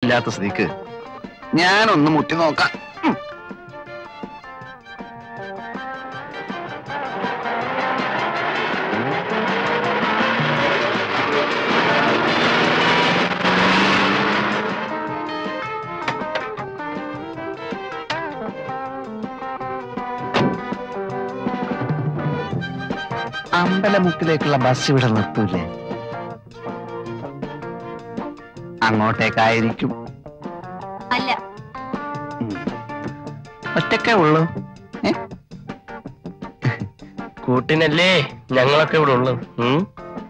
കാശില്ലാത്ത സ്ഥിതിക്ക് ഞാനൊന്ന് മുട്ടി നോക്കാം ഉം. അമ്പലമുക്കിലേക്കുള്ള ബസ് ഇവിടെ നിർത്തൂലേ അങ്ങോട്ടേക്കായിരിക്കും അല്ല ഉം. ഒറ്റക്കേ ഉള്ളൂ ഏ? കൂട്ടിനല്ലേ ഞങ്ങളൊക്കെ ഇവിടെ ഉള്ളത് ഉം?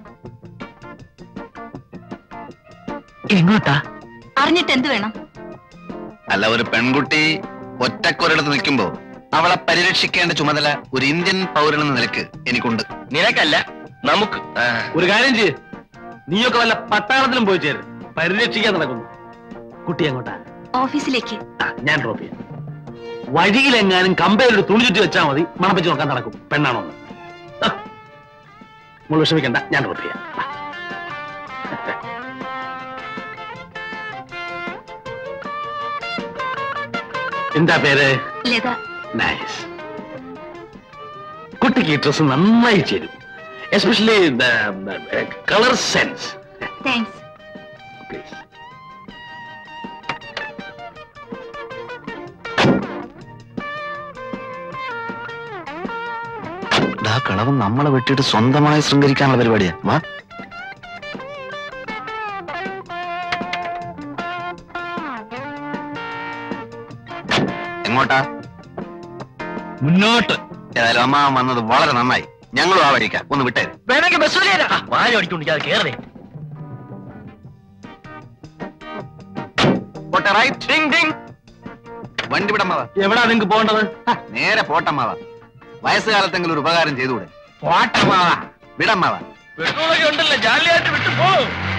എങ്ങോട്ടാ അറിഞ്ഞിട്ട് എന്ത് വേണം അല്ല ഒരു പെൺകുട്ടി ഒറ്റക്കൊരിടത്ത് നിൽക്കുമ്പോ അവളെ പരിരക്ഷിക്കേണ്ട ചുമതല ഒരു ഇന്ത്യൻ പൗരൻ എന്ന നിലക്ക് എനിക്കുണ്ട് നിനക്കല്ല നമുക്ക് ആ, ഒരു കാര്യം ചെയ്യ് നീയൊക്കെ വല്ല പട്ടാളത്തിലും പോയി ചേര് പരിരക്ഷിക്കാൻ നടക്കുന്നു കുട്ടി എങ്ങോട്ടാ ഓഫീസിലേക്ക് ആ, ഞാൻ ഡ്രോപ്പ് ചെയ്യാം വഴിയിലെങ്ങാനും കമ്പയിലൊരു തുണി ചുറ്റി വെച്ചാൽ മതി മണപ്പിച്ച് നോക്കാൻ നടക്കും പെണ്ണാണോ എന്ന്. ആ, മോള് വിഷമിക്കണ്ട ഞാൻ ഡ്രോപ്പ് ചെയ്യാം ആ. എന്താ പേര് ലത നൈസ് കുട്ടിക്ക് ഈ ഡ്രസ് നന്നായി ചേരും especially colour sense thanks please ദാ കളവൻ നമ്മളെ വെട്ടിയിട്ട് സ്വന്തമായി ശൃംഗരിക്കാനുള്ള പരിപാടിയാ വാ എങ്ങോട്ടാ മുന്നോട്ട് ഏതായാലും അമ്മ വന്നത് വളരെ നന്നായി ഞങ്ങളും ആ വഴിക്കാം ഒന്ന് വിട്ടേര് വേണമെങ്കിൽ ബസ് വാഴ അടിക്കൊണ്ടിരിക്കാതെ കേറേ പോട്ടെ റൈറ്റ് വണ്ടി വിടമ്മാവ എവിടാ നിങ്ങക്ക് പോകേണ്ടത് നേരെ പോട്ടമ്മാവ വയസ്സുകാലത്തെങ്കിലും ഒരു ഉപകാരം ചെയ്തുകൂടെ പോട്ടമാവാ വിടമ്മാവ പെട്രോളൊക്കെ ഉണ്ടല്ലോ ജാലിയായിട്ട് വിട്ടു പോ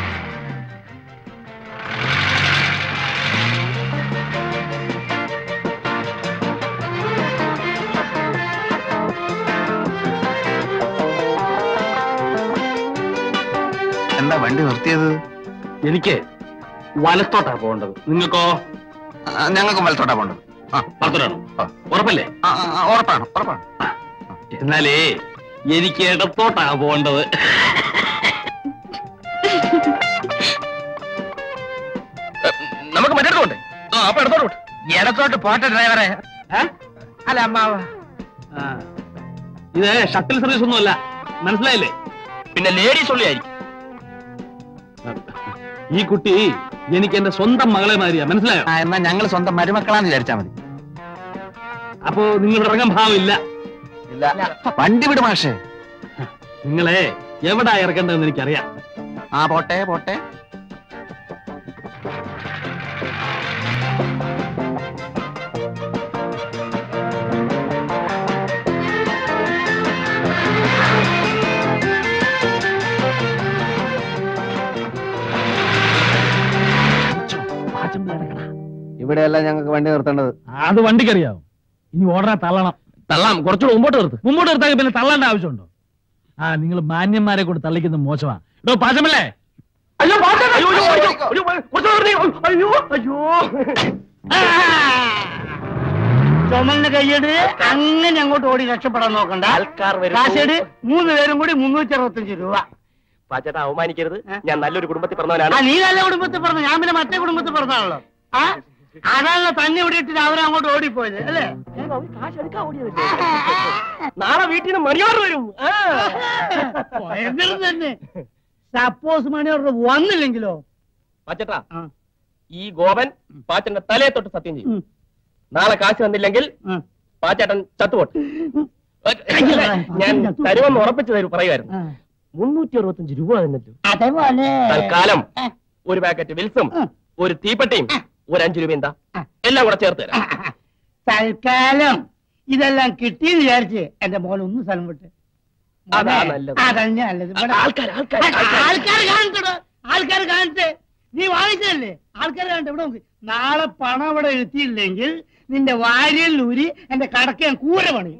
എന്താ വണ്ടി നിർത്തിയത് എനിക്ക് വലത്തോട്ടാ പോകേണ്ടത് നിങ്ങൾക്കോ ആ, ഞങ്ങൾക്കും വലത്തോട്ടാ പോണ്ടത് ആ വലത്തോട്ടാണോ ആ. ഉറപ്പല്ലേ ആ, ആ, ആ, ഉറപ്പാണ് ഉറപ്പാണ് എന്നാലേ എനിക്ക് ഇടത്തോട്ടാ പോകേണ്ടത് നമുക്ക് മറ്റേടത്ത് പോണ്ടേ ആ അപ്പൊ ഇടത്തോട്ട് പോട്ടെ ഇടത്തോട്ട് പോട്ടെ ഡ്രൈവറെ അല്ല അമ്മാവ ആ. ഇത് ഷട്ടിൽ സർവീസ് ഒന്നുമല്ല മനസ്സിലായില്ലേ പിന്നെ ലേഡീസ് ഉള്ളിയായിരിക്കും ഈ കുട്ടി എനിക്ക് എന്റെ സ്വന്തം മകളെ മാതിരിയാ മനസ്സിലായോ ആ എന്നാ ഞങ്ങൾ സ്വന്തം മരുമക്കളാന്ന് വിചാരിച്ചാ മതി അപ്പോ നിങ്ങൾ ഇറങ്ങാൻ ഭാവമില്ല വണ്ടി വിട് മാഷേ നിങ്ങളെ എവിടാ ഇറക്കേണ്ടതെന്ന് എനിക്കറിയാം ആ പോട്ടെ പോട്ടെ ഇവിടെയല്ല ഞങ്ങൾക്ക് വണ്ടി നിർത്തേണ്ടത് അത് വണ്ടിക്കറിയാവും ഇനി ഓടാൻ തള്ളണം തള്ളാം കുറച്ചുകൂടെ മുമ്പോട്ട് നിർത്ത് മുമ്പോട്ട് നിർത്താൻ പിന്നെ തള്ളേണ്ട ആവശ്യമുണ്ടോ ആ നിങ്ങൾ മാന്യന്മാരെ കൂടെ തള്ളിക്കുന്നത് മോശമാ ഇടോ പാചമല്ലേ അയ്യോ പാട്ടെ, അയ്യോ, അയ്യോ, അയ്യോ, അയ്യോ, കുറച്ചുകൂടെ നിർത്തി. അയ്യോ അയ്യോ ചുമലിന് കൈയ്യട് അങ്ങനെ അങ്ങോട്ട് ഓടി രക്ഷപ്പെടാൻ നോക്കണ്ട ആൾക്കാർ വരും കാശേട് മൂന്ന് പേരും കൂടി മുന്നൂറ്റി അറുപത്തഞ്ച് രൂപ പാച്ചേട്ടാ അവമാനിക്കരുത് ഞാൻ നല്ലൊരു കുടുംബത്തിൽ ആ പറഞ്ഞവനാണ് നീ നല്ല കുടുംബത്തിൽ പറഞ്ഞു ഞാൻ പിന്നെ മറ്റേ കുടുംബത്തിൽ പറഞ്ഞാണല്ലോ ആ അതാണല്ലോ തന്നെ ഇവിടെ ഇട്ടിട്ട് അവരെ അങ്ങോട്ട് ഓടിപ്പോയത് അല്ലേ നാളെ വീട്ടിൽ നിന്ന് മണിയോർ വരും ആ. ഭയങ്കരം തന്നെ സപ്പോസ് മണിയോട് വന്നില്ലെങ്കിലോ പാച്ചേട്ടാ ആ. ഈ ഗോപൻ പാച്ചന്റെ തലയെ തൊട്ട് സത്യം ചെയ്യും ഉം. നാളെ കാശ് വന്നില്ലെങ്കിൽ ഉം. പാച്ചേട്ടൻ ചത്തുപോട്ടെ അയ്യോ. ഞാൻ തരുമെന്ന് ഉറപ്പിച്ചു തരും പറയുമായിരുന്നു ആ. മുന്നൂറ്റി അറുപത്തഞ്ച് രൂപ തന്നിട്ടു അതേപോലെ തൽക്കാലം ആ. ഒരു പാക്കറ്റ് വിൽസും ഉം. ഒരു തീപ്പെട്ടിയും ഒരു അഞ്ചു രൂപ എന്താ ആ. എല്ലാം കൂടെ ചേർത്ത് തരാം തൽക്കാലം ഇതെല്ലാം കിട്ടിയെന്ന് വിചാരിച്ച് എന്റെ മോൻ ഒന്ന് സ്ഥലം വിട്ട് അതാ നല്ലത്. അതന്നെ നല്ലത് ഇവിടെ ആൾക്കാർ ആൾക്കാർ ആൾക്കാർ കാണട്ടോ ആൾക്കാർ കാണട്ടെ നീ വാങ്ങിച്ചതല്ലേ ആൾക്കാർ കാണട്ടെ ഇവിടെ നോക്ക് നാളെ പണം ഇവിടെ എത്തിയില്ലെങ്കിൽ നിന്റെ വാരിയിൽ ഊരി എന്റെ കടക്ക് ഞാൻ കൂര പണി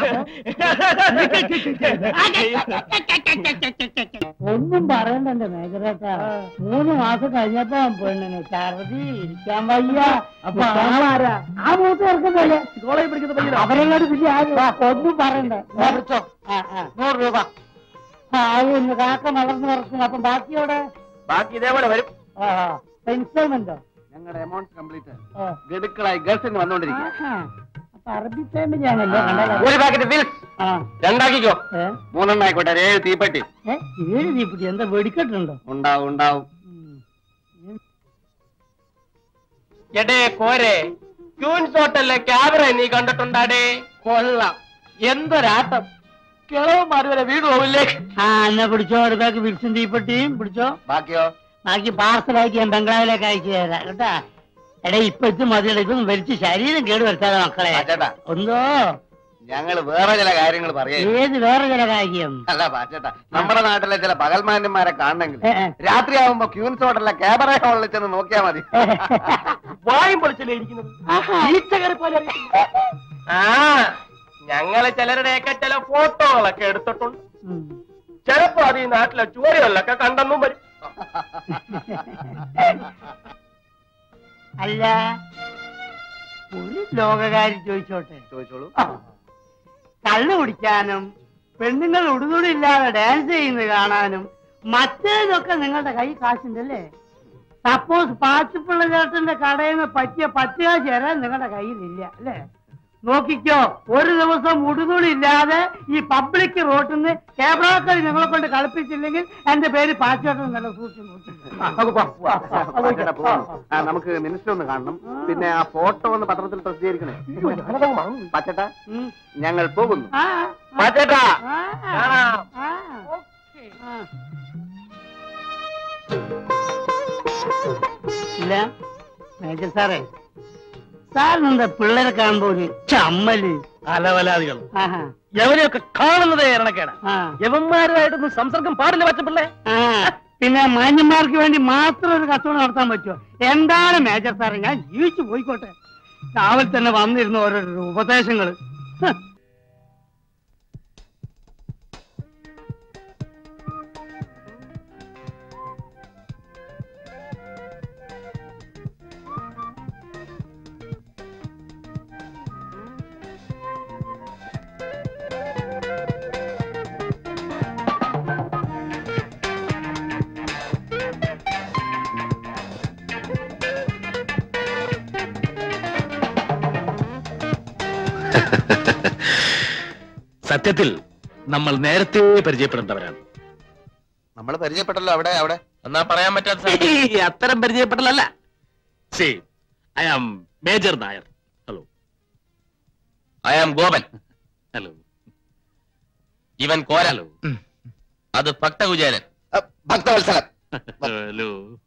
ഒന്നും പറയണ്ട എന്റെ മേഖലേട്ടാ മൂന്ന് മാസം കഴിഞ്ഞപ്പോ പെണ്ണിന് ഛർദി ഇരിക്കാൻ വയ്യ അപ്പൊ ആളാരാ ആ മൂത്ത് ചേർക്കുന്നല്ലേ കോളേജ് പഠിക്കുന്ന പയ്യനോ അവരെല്ലാരും വലിയ ആരും ഒന്നും പറയണ്ട ആ, ആ. നൂറ് രൂപ ആ ഒന്ന് കാക്ക വളർന്നു വളർത്തുന്നു അപ്പം ബാക്കിയോടെ ബാക്കി ഇതേപോലെ വരും ഇൻസ്റ്റാൾമെന്റോ ഞങ്ങളുടെ എമൗണ്ട് കംപ്ലീറ്റ് ആ. ഗഡുക്കളായി ഗൾഫിൽ വന്നുകൊണ്ടിരിക്കുക ആഹാ. അപ്പൊ അറബി ഫാമിലിയാണല്ലോ കണ്ടാലോ ഒരു പാക്കറ്റ് ഫിൽസ് ആ രണ്ടാക്കിക്കോ ഏ? മൂന്നെണ്ണം ആയിക്കോട്ടെ ഒരു ഏഴ് തീപ്പെട്ടി ഏ? ഏഴ് തീപ്പിട്ടി എന്താ വെടിക്കെട്ടുണ്ടോ ഉണ്ടാവും ഉണ്ടാവും ഉം. എടേ കോരെ ക്യൂൻസ് ഹോട്ടലിലെ ക്യാമറ നീ കണ്ടിട്ടുണ്ടാടേ കൊള്ളാം എന്തൊരാട്ടം കിളവന്മാർ വരെ വീട് പോവില്ലേ ആ എന്നാ പിടിച്ചോ ഒരു ബാഗ് വിൽസും തീപ്പെട്ടിയും പിടിച്ചോ ബാക്കിയോ ബാക്കി പാർസലാക്കി ഞാൻ ബംഗ്ലാവിലേക്ക് അയച്ചു തരാം കേട്ടാ എടാ ഇപ്പൊ ഇത് മതിയടാ ഇതൊന്നും വലിച്ച് ശരീരം കേട് വരുത്താതെ മക്കളെ പാച്ചേട്ടാ ഒന്നോ ഞങ്ങൾ വേറെ ചില കാര്യങ്ങൾ പറയാ ഏത് വേറെ ചില കാര്യം അല്ല പാച്ചേട്ടാ നമ്മുടെ നാട്ടിലെ ചില പകൽമാന്യന്മാരെ കാണണമെങ്കിൽ ഏ, ഏ. രാത്രി ആവുമ്പോ ക്യൂൻസ് ഹോട്ടലിലെ ക്യാബറ ഹോളിൽ ചെന്ന് നോക്കിയാ മതി വായും പൊളിച്ചല്ലേ ഇരിക്കുന്നത് ആഹാ. ഈച്ചകരെ പോലെ ആ ഞങ്ങള് ചിലരുടെയൊക്കെ ചില ഫോട്ടോകളൊക്കെ എടുത്തിട്ടുണ്ട് ഉം. ചിലപ്പോ അത് ഈ നാട്ടിലെ ചുവരുകളിലൊക്കെ കണ്ടെന്നും വരും അല്ല ഒരു ലോകകാരി ചോദിച്ചോട്ടെ ചോദിച്ചോളൂ കള്ളു കുടിക്കാനും പെണ്ണുങ്ങൾ ഉടുതുടില്ലാതെ ഡാൻസ് ചെയ്യുന്നത് കാണാനും മറ്റേതൊക്കെ നിങ്ങളുടെ കൈ കാശുണ്ടല്ലേ സപ്പോസ് പാച്ചിപ്പിള്ള ചേട്ടന്റെ കടയിൽ നിന്ന് പറ്റിയ പത്ത് കാശ് തരാൻ നിങ്ങളുടെ കയ്യിലില്ല അല്ലേ നോക്കിക്കോ ഒരു ദിവസം ഉടുതുടില്ലാതെ ഈ പബ്ലിക് റോട്ടിൽ നിന്ന് ക്യാമറക്കാർ നിങ്ങളെ കൊണ്ട് കളിപ്പിച്ചില്ലെങ്കിൽ എന്റെ പേര് പാച്ചേട്ടൻ നല്ല പാച്ചേട്ടാ പോകുന്നു ആ, നമുക്ക് മിനിസ്റ്റർ ഒന്ന് കാണണം പിന്നെ ആ ഫോട്ടോ ഒന്ന് പത്രത്തിൽ പ്രസിദ്ധീകരിക്കണേ പാച്ചേട്ടാ ഞങ്ങൾ പോകുന്നു പാച്ചേട്ടാ കാണാം. ഇല്ല മേജർ സാറേ സാറിനെന്താ പിള്ളേരെ കാണുമ്പോ ഒരു ചമ്മല് അലവലാദികൾ ആഹാ, എവരെയൊക്കെ കാണുന്നതേ ഇരണക്കേടാ ആ, യവന്മാരുമായിട്ടൊന്നും സംസർഗം പാടില്ല പറ്റപ്പിള്ളേ ആ. പിന്നെ മാന്യന്മാർക്ക് വേണ്ടി മാത്രം ഒരു കച്ചവടം നടത്താൻ പറ്റുമോ എന്താണ് മേജർ സാറേ ഞാൻ ജീവിച്ചു പോയിക്കോട്ടെ രാവിലെ തന്നെ വന്നിരുന്ന ഓരോരോ ഉപദേശങ്ങള് ഹ്. സത്യത്തിൽ നമ്മൾ നേരത്തെ പരിചയപ്പെടേണ്ടവരാണ് നമ്മൾ പരിചയപ്പെട്ടല്ലോ അവിടെ അവിടെ എന്നാ പറയാൻ പറ്റാത്ത സാധനം. ഈ അത്തരം പരിചയപ്പെടലല്ല see I am major Nair hello I am Gopan hello ഇവൻ കോരൽ ഹലോ അത് ഭക്തകുചേരൻ അ, ഭക്തവത്സലൻ ഹലോ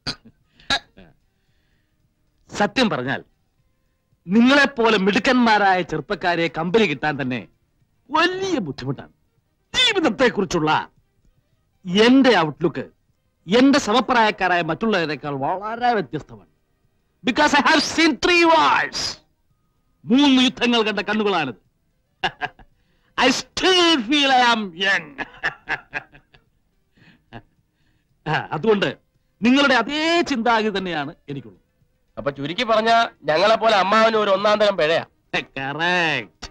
സത്യം പറഞ്ഞാൽ നിങ്ങളെപ്പോലെ മിടുക്കന്മാരായ ചെറുപ്പക്കാരെ കമ്പനി കിട്ടാൻ തന്നെ വലിയ ബുദ്ധിമുട്ടാണ് ജീവിതത്തെ കുറിച്ചുള്ള എന്റെ ഔട്ട്ലുക്ക് എന്റെ സമപ്രായക്കാരായ മറ്റുള്ളവരെക്കാൾ വളരെ വ്യത്യസ്തമാണ് because I have seen three wars മൂന്ന് യുദ്ധങ്ങൾ കണ്ട കണ്ണുകളാണിത് I still feel I am young അതുകൊണ്ട് നിങ്ങളുടെ അതേ ചിന്താഗതി തന്നെയാണ് എനിക്കുള്ളത് അപ്പൊ ചുരുക്കി പറഞ്ഞ ഞങ്ങളെ പോലെ അമ്മാവനും ഒരു ഒന്നാം തരം പിഴയാ കറക്റ്റ്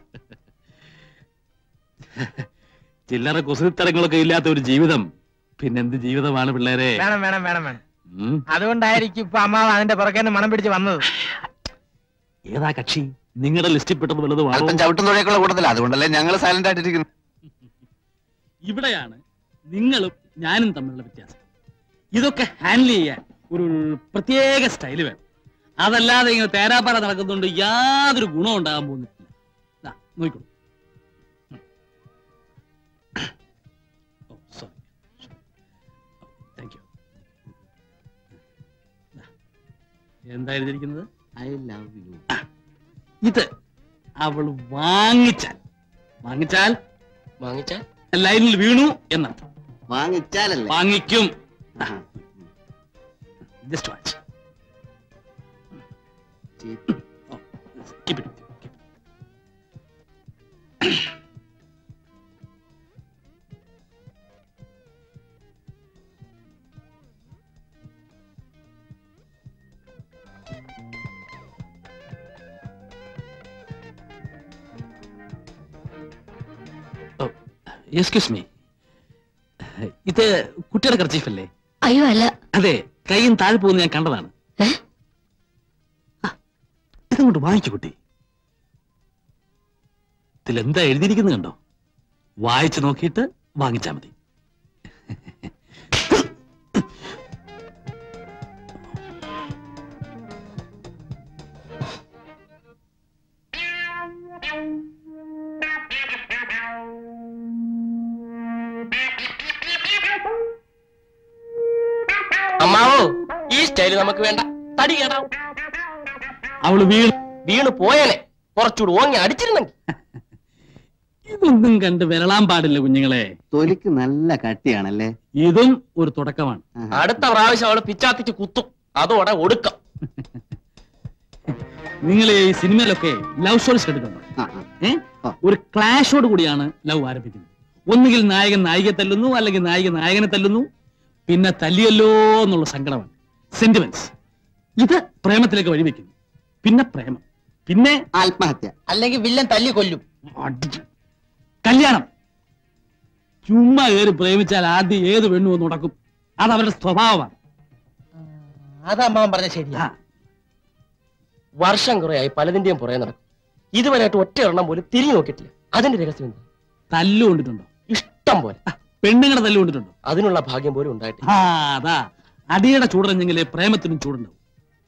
ചില്ലറ കുസൃത്തരങ്ങളൊക്കെ ഇല്ലാത്ത ഒരു ജീവിതം പിന്നെന്ത് ജീവിതമാണ് പിള്ളേരെ വേണം വേണം വേണം വേണം ഉം. അതുകൊണ്ടായിരിക്കും ഇപ്പൊ അമ്മാവ് അതിന്റെ പുറകെ മണം പിടിച്ച് വന്നത് ഏതാ കക്ഷി നിങ്ങളുടെ ലിസ്റ്റിൽ പെട്ടത് വല്ലതും അല്പം ചവിട്ടും തുഴയൊക്കെയുള്ള കൂട്ടത്തില്ല അതുകൊണ്ടല്ലേ ഞങ്ങൾ സൈലന്റ് ആയിട്ടിരിക്കുന്നു ഇവിടെയാണ് നിങ്ങളും ഞാനും തമ്മിലുള്ള വ്യത്യാസം ഇതൊക്കെ ഹാൻഡിൽ ചെയ്യാൻ ഒരു പ്രത്യേക സ്റ്റൈല് വേണം അതല്ലാതെ ഇങ്ങനെ തേരാപ്പാറ നടക്കുന്നുണ്ട് യാതൊരു ഗുണവും ഉണ്ടാകാൻ പോകുന്നില്ല ദാ, നോക്കിക്കോളൂ ഉം. ഓ സോറി താങ്ക് യു എന്താ എഴുതിയിരിക്കുന്നത് ഐ ലവ് യു ഇത് അവൾ വാങ്ങിച്ചാൽ വാങ്ങിച്ചാൽ വാങ്ങിച്ച ലൈനിൽ വീണു എന്നർത്ഥം വാങ്ങിച്ചാലല്ലേ വാങ്ങിക്കും just watch keep it excuse me ഇത് കുട്ടിയുടെ കർച്ചീഫല്ലേ അയ്യോ അല്ല അതെ കൈയും താഴെ പോകുന്ന ഞാൻ കണ്ടതാണ് ഏ? ആ, ഇതങ്ങോട്ട് വാങ്ങിച്ചു കുട്ടി ഇതിലെന്താ എഴുതിയിരിക്കുന്നത് കണ്ടോ വായിച്ചു നോക്കിയിട്ട് വാങ്ങിച്ചാ മതി അമ്മാവോ ഈ സ്റ്റൈല് നമുക്ക് വേണ്ട തടി കേടാവും അവള് വീണ് വീണ് പോയേനെ കുറച്ചുകൂടി ഓങ്ങി അടിച്ചിരുന്നെങ്കിൽ ഇതൊന്നും കണ്ട് വിരളാൻ പാടില്ല കുഞ്ഞുങ്ങളെ തൊലിക്ക് നല്ല കട്ടിയാണല്ലേ ഇതും ഒരു തുടക്കമാണ് അടുത്ത പ്രാവശ്യം അവള് പിച്ചാത്തിക്ക് കുത്തും അതോടെ ഒടുക്കം നിങ്ങൾ ഈ സിനിമയിലൊക്കെ ലവ് സ്റ്റോറീസ് കേട്ടിട്ടുണ്ടോ ആ, ആ. ഏ? ആ. ഒരു ക്ലാഷോട് കൂടിയാണ് ലവ് ആരംഭിക്കുന്നത് ഒന്നുകിൽ നായകൻ നായികയെ തല്ലുന്നു അല്ലെങ്കിൽ നായിക നായകനെ തല്ലുന്നു പിന്നെ തല്ലിയല്ലോ എന്നുള്ള സങ്കടമാണ് സെന്റിമെന്റ്സ് ഇത് പ്രേമത്തിലേക്ക് വഴിവെക്കുന്നു പിന്നെ പ്രേമം പിന്നെ ആത്മഹത്യ അല്ലെങ്കിൽ വില്ലൻ തല്ലി കൊല്ലും അടി- കല്യാണം ചുമ്മാ കയറി പ്രേമിച്ചാൽ ആദ്യം ഏത് പെണ്ണു ഒന്ന് ഉടക്കും അത് അവരുടെ സ്വഭാവമാണ് അത് അമ്മാവൻ പറഞ്ഞ ശരിയാ ആ, വർഷം കുറയായി പലതിന്റെയും പുറകെ നടക്കും ഇതുവരെയായിട്ട് ഒറ്റ എണ്ണം പോലും തിരിഞ്ഞു നോക്കിയിട്ടില്ല അതിന്റെ രഹസ്യം എന്താ തല്ലു കൊണ്ടിട്ടുണ്ടോ ഇഷ്ടം പോലെ പെണ്ണുങ്ങളുടെ തല്ലു കൊണ്ടിട്ടുണ്ടോ അതിനുള്ള ഭാഗ്യം പോലും ഉണ്ടായിട്ടില്ല ആ അതാ അടിയുടെ ചൂടറിഞ്ഞെങ്കിലേ പ്രേമത്തിനും ചൂടുണ്ടാവും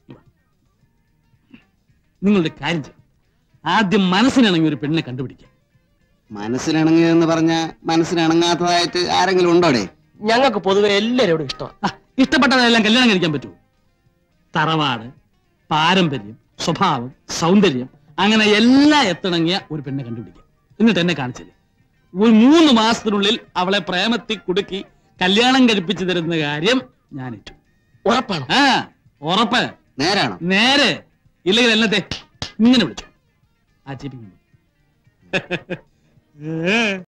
നിങ്ങളുടെ കാര്യം ചെയ്യും ആദ്യം മനസ്സിനിണങ്ങി ഒരു പെണ്ണിനെ കണ്ടുപിടിക്കുക മനസ്സിനിണങ്ങിയതെന്ന് പറഞ്ഞ മനസ്സിനിണങ്ങാത്തതായിട്ട് ആരെങ്കിലും ഉണ്ടോടെ ഞങ്ങൾക്ക് പൊതുവെ എല്ലാവരോടും ഇഷ്ടമാണ് ആ, ഇഷ്ടപ്പെട്ടതെല്ലാം കല്യാണം കഴിക്കാൻ പറ്റുമോ തറവാട് പാരമ്പര്യം സ്വഭാവം സൗന്ദര്യം അങ്ങനെ എല്ലാം എത്തിണങ്ങിയ ഒരു പെണ്ണെ കണ്ടുപിടിക്കുക എന്നിട്ട് എന്നെ കാണിച്ചില്ലേ ഒരു മൂന്ന് മാസത്തിനുള്ളിൽ അവളെ പ്രേമത്തിൽ കുടുക്കി കല്യാണം കഴിപ്പിച്ചു തരുന്ന കാര്യം ഞാൻ ഏറ്റു ഉറപ്പാണ് ആ ഉറപ്പ് നേരാണോ നേരെ ഇല്ലെങ്കിൽ എന്നത്തെ ഇങ്ങനെ വിളിച്ചു ആ ചിരിക്കുന്നു